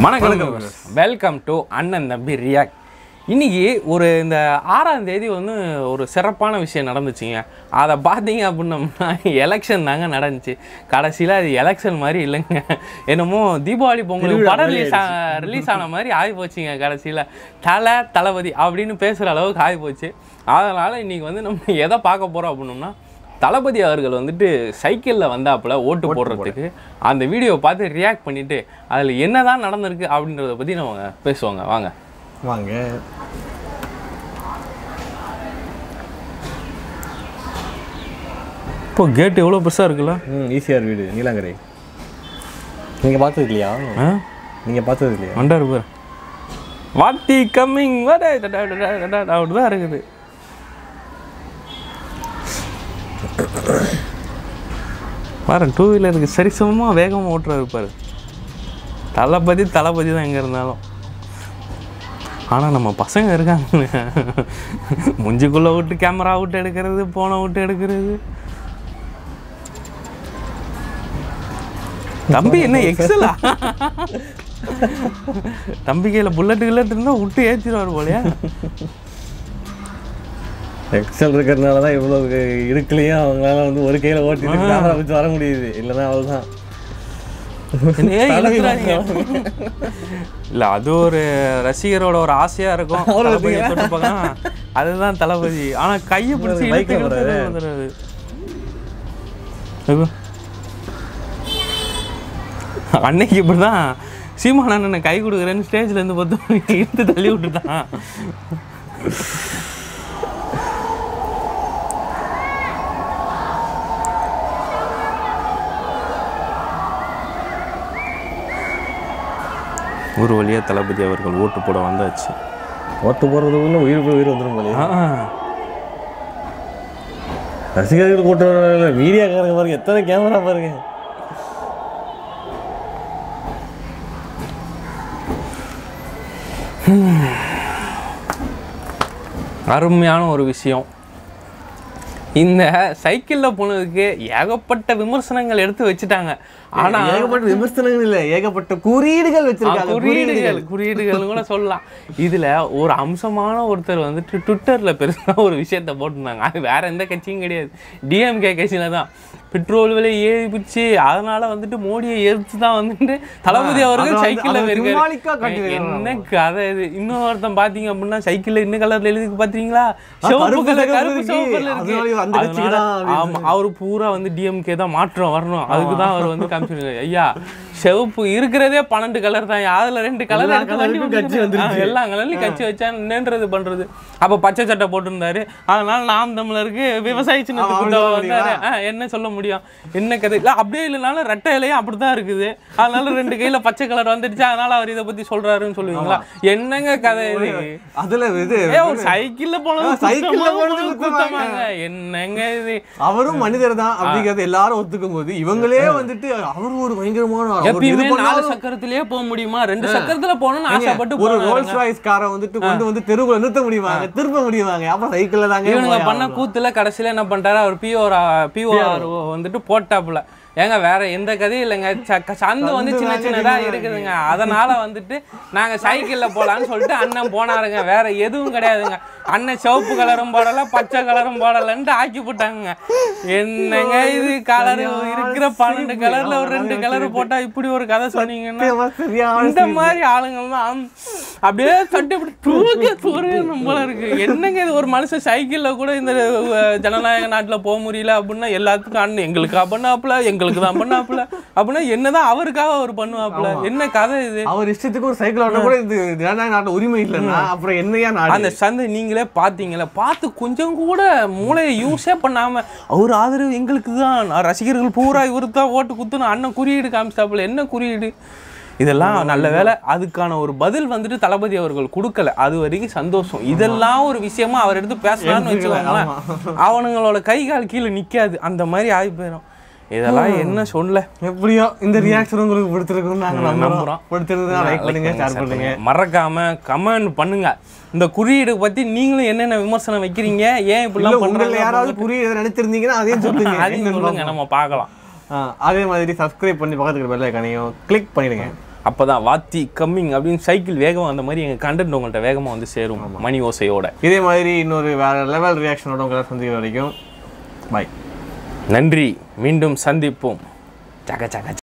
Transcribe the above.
வணக்கம் welcome to அண்ணன் தம்பி ரியாக்ட் இன்னைக்கு ஒரு இந்த ஆறாம் தேதி வந்து ஒரு சிறப்பான விஷயம் நடந்துச்சுங்க அதை பார்த்தீங்க அப்படின்னம்னா எலெக்ஷன் தாங்க நடந்துச்சு கடைசியில் அது எலெக்ஷன் மாதிரி இல்லைங்க என்னமோ தீபாவளி பொங்கல் படம் ரிலீஸ் ரிலீஸ் ஆன மாதிரி ஆகி போச்சுங்க கடைசியில் தலை தளபதி அப்படின்னு பேசுகிற அளவுக்கு ஆகி போச்சு அதனால் இன்னைக்கு வந்து நம்ம எதை பார்க்க போகிறோம் அப்படின்னோம்னா தளபதி அவர்கள் வந்துட்டு சைக்கிளில் வந்தாப்புல ஓட்டு போடுறதுக்கு அந்த வீடியோவை பார்த்து ரியாக்ட் பண்ணிட்டு அதில் என்னதான் நடந்திருக்கு அப்படின்றத பற்றி நம்ம பேசுவாங்க வாங்க வாங்க இப்போ கேட் எவ்வளோ பெருசாக இருக்குல்ல ம் ஈசிஆர் வீடு நீலாங்கரை நீங்கள் பார்த்தது இல்லையா ஆ நீங்கள் பார்த்தது இல்லையா வண்டாரு பேர் வாட்டி கம்மிங் வர அப்படிதான் இருக்குது பாரு டூ வீலருக்கு சரிசமமாக வேகமாக ஓட்டுறாரு பாரு தளபதி தளபதி தான் எங்கே இருந்தாலும் ஆனால் நம்ம பசங்க இருக்காங்க முஞ்சுக்குள்ளே விட்டு கேமரா விட்டு எடுக்கிறது போனை விட்டு எடுக்கிறது தம்பி என்ன எக்ஸலா தம்பி கையில் புல்லட் கில்லட் இருந்தால் விட்டு ஏற்றிடுவார் போலயா எக்ஸல் இருக்கிறதுனால தான் இவ்வளோ இருக்குலையும் அவங்களால வந்து ஒரு கையில் ஓட்டிட்டு கேமரா வச்சு வர முடியுது இல்லைன்னா அவ்வளோதான் என்னையே இழுத்துறாதீங்க. இல்ல அது ஒரு ரசிகரோட ஒரு ஆசையா இருக்கும் அவரை தளபதியை தொட்டு பார்க்கலாம். அதுதான் தளபதி ஆனா கையை பிடிச்சி பைக்ல இழுத்து இழுத்து போறாரு. வந்துடுறாரு. ஐயோ. அன்னைக்கு இப்படிதான் சீமான் அண்ணன் கை கொடுக்குறேன்னு ஸ்டேஜ்ல இருந்து பார்த்து இழுத்து தள்ளி விட்டுட்டான் ஒரு வழியா தளபதி அவர்கள் ஓட்டு போட வந்தாச்சு ஓட்டு போடுறதுக்குள்ள உயிர் போய் உயிர் வந்துடும் போலே ஆ, ரசிகர்கள் கூட்டம் மீடியாக்காரங்க பாருங்க எத்தனை கேமரா பாருங்க அருமையான ஒரு விஷயம் இந்த சைக்கிளில் போனதுக்கு ஏகப்பட்ட விமர்சனங்கள் எடுத்து வச்சுட்டாங்க ஆனா ஏகப்பட்ட விமர்சனங்கள் இல்லை ஏகப்பட்ட குறியீடுகள் ஆ, வச்சிருக்காங்க குறியீடுகள் குறியீடுகள் கூட சொல்லலாம் இதுல ஒரு அம்சமான ஒருத்தர் வந்துட்டு ட்விட்டர்ல பெருசா ஒரு விஷயத்த போட்டிருந்தாங்க அது வேற எந்த கட்சியும் கிடையாது டிஎம்கே கட்சியில தான் பெட்ரோல் விலை ஏறிப்பிச்சு அதனால வந்துட்டு மோடியை எதிர்த்து தான் வந்துட்டு தளபதி அதை அவர்கள் வந்து- சைக்கிள்ல அதை symbolic ஆ காட்டி இருக்காரு வைக்கிறாங்க. என்ன கதை இது இன்னொருத்தன் பாத்தீங்க அப்படின்னா சைக்கிள்ல என்ன கலர்ல எழுதி பாத்தீங்களா சிவப்பு கருப்பு கலர் சிவப்பு கருப்பு இருக்கு. சிவப்புல இருக்கு அதனால அந்த கட்சிக்கு அதனால- தான் அப்படின்னு ஆமா அவர் பூரா வந்து டிஎம்கே தான் மாற்றம் வரணும் அதுக்கு தான் அவர் வந்து காமிச்சிருக்காரு ஐயா சிவப்பு இருக்கிறதே பன்னெண்டு கலர் தான் அதுல ரெண்டு கலர் எல்லா எடுத்து வண்டி கலருக்கும் கட்சி வந்துருச்சு. வந்துருச்சு. ஆ, எல்லா கலர்லயும் கட்சி வச்சா என்னன்றது பண்றது அப்ப பச்சை சட்டை போட்டிருந்தாரு அதனால நாம் தமிழருக்கு விவசாய சின்னத்துக்கு ஆமா, உதவ சொல்ல வந்தாரு ஆ, என்ன சொல்ல முடியும் என்ன கதை இல்ல அப்படியே இல்லைனாலும் ரெட்டை இலையும் அப்படிதான் இருக்குது அதனால ரெண்டு கையில பச்சை கலர் வந்துடுச்சு அதனால அவர் இதை பத்தி சொல்றாருன்னு சொல்லுவீங்களா என்னங்க கதை இது அதுல இது ஏ ஒரு சைக்கிள்ல போனது ஆ, சைக்கிள்ல குத்தமா, போனது போனது குத்தமாங்க என்னங்க இது அவரும் மனிதர் தான் அப்படிங்கறத எல்லாரும் ஒத்துக்கும் போது இவங்களே வந்துட்டு அவர் ஒரு பயங்கரமான ஆள். அவர் இது எப்பயுமே நாலு பண்ணாலும் சக்கரத்திலேயே போக முடியுமா ரெண்டு சக்கரத்துல போகணும்னு ஆசைப்பட்டு ஒரு போனாருங்க. ரோல்ஸ் ராய்ஸ் காரை வந்துட்டு கொண்டு வந்து தெருவுல நிறுத்த முடியுமாங்க திருப்ப முடியுமாங்க அப்புறம் சைக்கிள்ல தாங்க இவனுங்க போய் பண்ண ஆகணும். கூத்துல கடைசியில என்ன பண்ணிட்டாரு அவர் பிஓஆர் பிஓஆர் வந்துட்டு போட்டாப்புல ஏங்க வேற எந்த கதையும் இல்லைங்க ச- சந்து வந்து சின்ன தாங்க சின்னதா அதிகமா இருக்குதுங்க அதனால வந்துட்டு நாங்க சைக்கிள்ல போலான்னு சொல்லிட்டு அண்ணன் போனாருங்க வேற எதுவும் கிடையாதுங்க அண்ணன் சிவப்பு கலரும் போடல பச்சை கலரும் போடலன்ட்டு ஆக்கி போட்டாங்க என்னங்க இது கலர் இருக்கிற பன்னெண்டு கலர்ல ஒரு ரெண்டு கலர் போட்டா இப்படி ஒரு கதை சொன்னீங்கன்னா சத்தியமா சரியான இந்த மாதிரி ஆளுங்கள்லாம் அப்படியே தட்டி அப்படி தூக்கி தூரம் போல இருக்கு என்னங்க இது ஒரு மனுஷன் சைக்கிள்ல கூட இந்த அஹ், ஜனநாயக நாட்டுல போக முடியல அப்படின்னா எல்லாத்துக்கும் அண்ணன் எங்களுக்கா பண்ணாப்புல எங்களுக்கு தான் பண்ணாப்புல அப்படின்னா என்னதான் அவருக்காக அவர் பண்ணுவாப்புல என்ன கதை இது அவர் இஷ்டத்துக்கு ஒரு சைக்கிள் ஓட்ட கூட இது ஜனநாயக நாட்டுல உரிமை இல்லைன்னா அப்புறம் என்னையா நாடு அந்த சந்தை நீங்களே பார்த்தீங்களே பார்த்து கொஞ்சம் கூட மூளையை யூஸே பண்ணாம அவர் ஆதரவு எங்களுக்கு தான் ரசிகர்கள் பூரா இவருக்கு தான் ஓட்டு குத்துன்னு அண்ணன் குறியீடு காமிச்சிட்டாப்புல என்ன குறியீடு இதெல்லாம் நல்ல வேளை அதுக்கான ஒரு பதில் வந்துட்டு தளபதி அவர்கள் கொடுக்கல அது வரைக்கும் சந்தோஷம் இதெல்லாம் ஒரு விஷயமா அவர் எடுத்து பேசலாம்னு வச்சுக்கோங்களேன் அவனுங்களோட கை கால் கீழே நிக்காது அந்த மாதிரி ஆகி போயிடும் இதெல்லாம் என்ன சொல்ல எப்படியோ இந்த ரியாக்ஷன் உங்களுக்கு பிடிச்சிருக்குன்னு நாங்க நம்புறோம். நம்புறோம் பிடிச்சிருந்தா லைக் பண்ணுங்க ஷேர் பண்ணுங்க மறக்காம கமெண்ட் பண்ணுங்க இந்த குறியீடு பத்தி நீங்களும் என்னென்ன விமர்சனம் வைக்கிறீங்க ஏன் இல்ல இப்படிலாம் உங்களை பண்றீங்க யாராவது புரிய நினைச்சிருந்தீங்கன்னா அதையும் சொல்லுங்க அதையும் சொல்லுங்க நம்ம பார்க்கலாம் ஆ, அதே மாதிரி சப்ஸ்கிரைப் பண்ணி பக்கத்துக்கு பெல் ஐக்கானையும் கிளிக் பண்ணிடுங்க அப்போ தான் வாத்தி கம்மிங் அப்படின்னு சைக்கிள் வேகம் அந்த மாதிரி எங்கள் கண்டென்ட் உங்கள்கிட்ட வேகமாக வந்து சேரும் மணி ஓசையோட இதே மாதிரி இன்னொரு வேற லெவல் ரியாக்ஷனோட உங்களை சந்திக்கிற வரைக்கும் பாய் நன்றி மீண்டும் சந்திப்போம் சக சக